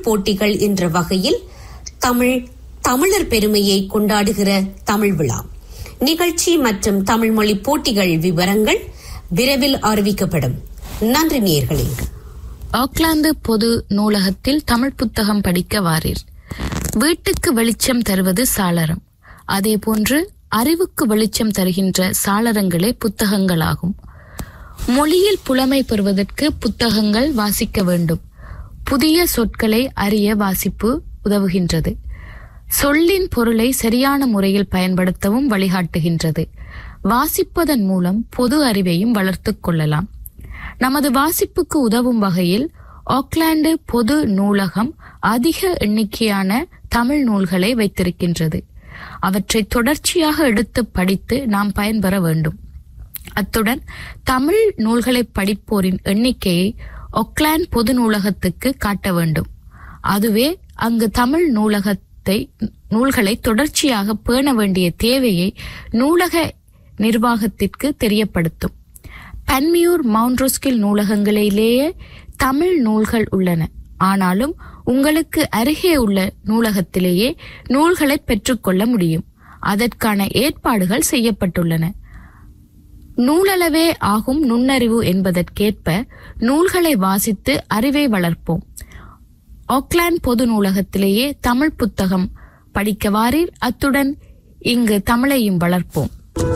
போட்டிகள் என்ற வகையில் தமிழ் தமிழர் பெருமையை கொண்டாடுகிற தமிழ் விழா நிகழ்ச்சி மற்றும் தமிழ் மொழி போட்டிகள் விவரங்கள் விரைவில் அறிவிக்கப்படும் நன்றி நேர்களே ஆக்லாந்து பொது நூலகத்தில் தமிழ் புத்தகம் படிக்க வாரீர் வீட்டுக்கு வெளிச்சம் தருவது சாளரம் அதேபோன்று அறிவுக்கு வெளிச்சம் தருகின்ற சாளரங்களே புத்தகங்களாகும் மொழியில் புலமை பெறுவதற்கு புத்தகங்கள் வாசிக்க வேண்டும் புதிய சொற்களை அறிய வாசிப்பு உதவுகின்றது சொல்லின் பொருளை சரியான முறையில் பயன்படுத்தவும் வழிகாட்டுகின்றது வாசிப்பதன் மூலம் பொது அறிவையும் வளர்த்துக் கொள்ளலாம் நமது வாசிப்புக்கு உதவும் வகையில் ஆக்லாந்து பொது நூலகம் அதிக எண்ணிக்கையான தமிழ் நூல்களை வைத்திருக்கின்றது அவற்றை தொடர்ச்சியாக எடுத்து படித்து நாம் பயன்பெற வேண்டும் அத்துடன் தமிழ் நூல்களை படிப்போரின் எண்ணிக்கையை ஒக்லாந்து பொது நூலகத்துக்கு காட்ட வேண்டும் அதுவே அங்கு தமிழ் நூலகத்தை நூல்களை தொடர்ச்சியாக பேண வேண்டிய தேவையை நூலக நிர்வாகத்திற்கு தெரியப்படுத்தும் பன்மியூர் மவுண்ட்ரோஸ்கில் நூலகங்களிலேயே தமிழ் நூல்கள் உள்ளன ஆனாலும் உங்களுக்கு அருகே உள்ள நூலகத்திலேயே நூல்களை பெற்றுக்கொள்ள முடியும் அதற்கான ஏற்பாடுகள் செய்யப்பட்டுள்ளன நூலளவே ஆகும் நுண்ணறிவு என்பதற்கேற்ப நூல்களை வாசித்து அறிவை வளர்ப்போம் ஆக்லாந்து பொது நூலகத்திலேயே தமிழ் புத்தகம் படிக்க வாரீர் அத்துடன் இங்கு தமிழையும் வளர்ப்போம்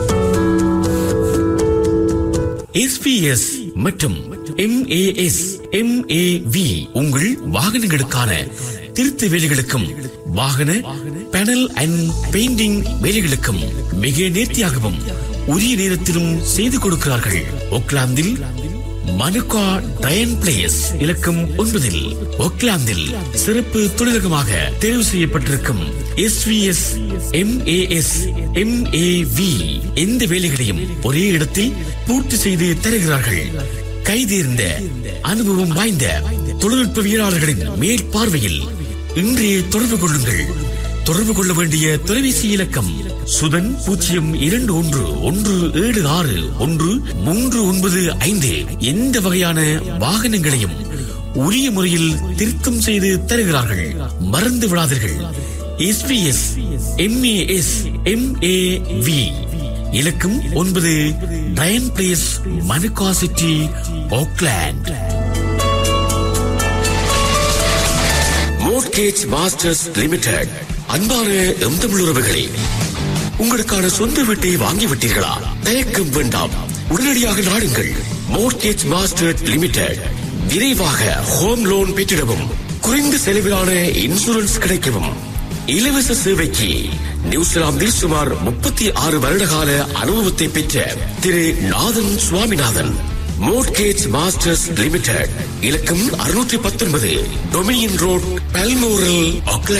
எஸ்பிஎஸ் மற்றும் எம்ஏஎஸ் எம்ஏவி உங்கள் வாகனங்களுக்கான திருத்த வேலைகளுக்கும் வாகன பேனல் அண்ட் பெயிண்டிங் வேலைகளுக்கும் மிக நேர்த்தியாகவும் உரிய நேரத்திலும் செய்து கொடுக்கிறார்கள் ஒக்லாந்தில் மனுகா டயன் பிளேஸ் இலக்கம் ஒன்பதில் ஒக்லாந்தில் சிறப்பு தொழிலகமாக தேர்வு செய்யப்பட்டிருக்கும் எஸ்விஎஸ் எம்ஏஎஸ் எம்ஏவி எந்த வேலைகளையும் ஒரே இடத்தில் பூர்த்தி செய்து தருகிறார்கள் கைதேர்ந்த அனுபவம் வாய்ந்த தொழில்நுட்பவியலாளர்களின் மேற்பார்வையில் இன்றைய தொடர்பு கொள்ளுங்கள் தொடர்பு கொள்ள வேண்டிய தொலைபேசி இலக்கம் சுதன் பூஜ்ஜியம் இரண்டு ஒன்று ஒன்று ஏழு ஆறு ஒன்று மூன்று ஒன்பது ஐந்து எந்த வகையான வாகனங்களையும் உரிய முறையில் திருத்தம் செய்து தருகிறார்கள் மறந்து விடாதீர்கள் எஸ்பிஎஸ் எம்ஏஎஸ் எம்ஏவி இலக்கம் ஒன்பது Diane Place Manukau City Auckland Mortgage Masters Limited அன்பான எம் தமிழ் உறவுகளே உங்களுக்கான சொந்த வீட்டை வாங்கி விட்டீர்களா தயக்கம் வேண்டாம் உடனடியாக நாடுங்கள் மோர்கேஜ் மாஸ்டர் லிமிடெட் விரைவாக ஹோம் லோன் பெற்றிடவும் குறைந்த செலவிலான இன்சூரன்ஸ் கிடைக்கவும் இலவச சேவைக்கு நியூசிலாந்தில் சுமார் முப்பத்தி ஆறு வருடகால அனுபவத்தை பெற்ற Thiru Nathan Swaminathan Mortgage Masters Limited இலக்கம் அறுநூற்றி பத்தொன்பது டொமினியன் ரோட் பல்மோரல்